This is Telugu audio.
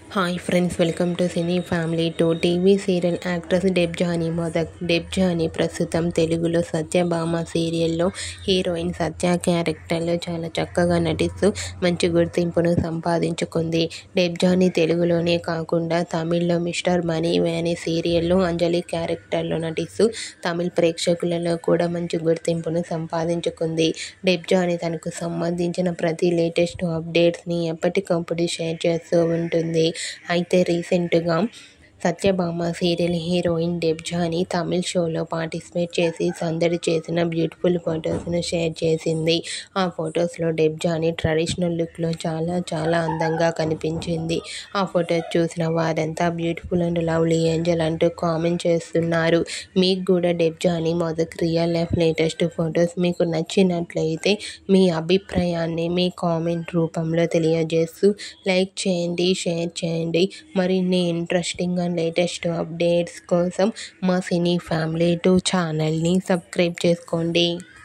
hi friends welcome to cine family two TV serial actress Debjani Modak Debjani ప్రస్తుతం తెలుగులో సత్యభామ సీరియల్లో హీరోయిన్ సత్య క్యారెక్టర్లో చాలా చక్కగా నటిస్తూ మంచి గుర్తింపును సంపాదించుకుంది డెబ్జానీ తెలుగులోనే కాకుండా తమిళ్లో మిస్టర్ మనీ అనే సీరియల్లో అంజలి క్యారెక్టర్లో నటిస్తూ తమిళ్ ప్రేక్షకులలో కూడా మంచి గుర్తింపును సంపాదించుకుంది డెబ్జానీ తనకు సంబంధించిన ప్రతి లేటెస్ట్ అప్డేట్స్ని ఎప్పటికప్పుడు షేర్ చేస్తూ ఉంటుంది అయితే రీసెంట్గా సత్యభామ సీరియల్ హీరోయిన్ డెబ్జానీ తమిళ్ షోలో పార్టిసిపేట్ చేసి సందడి చేసిన బ్యూటిఫుల్ ఫొటోస్ను షేర్ చేసింది ఆ ఫొటోస్లో డెబ్జానీ ట్రెడిషనల్ లుక్లో చాలా చాలా అందంగా కనిపించింది ఆ ఫొటోస్ చూసిన వారంతా బ్యూటిఫుల్ అండ్ లవ్లీ ఏంజల్ అంటూ కామెంట్ చేస్తున్నారు మీకు కూడా డెబ్జానీ మొదటి రియల్ లైఫ్ లేటెస్ట్ ఫొటోస్ మీకు నచ్చినట్లయితే మీ అభిప్రాయాన్ని మీ కామెంట్ రూపంలో తెలియజేస్తూ లైక్ చేయండి షేర్ చేయండి మరిన్ని ఇంట్రెస్టింగ్ అండ్ లేటెస్ట్ అప్డేట్స్ కోసం మా సినీ ఫ్యామిలీ టూ ఛానల్ని సబ్స్క్రైబ్ చేసుకోండి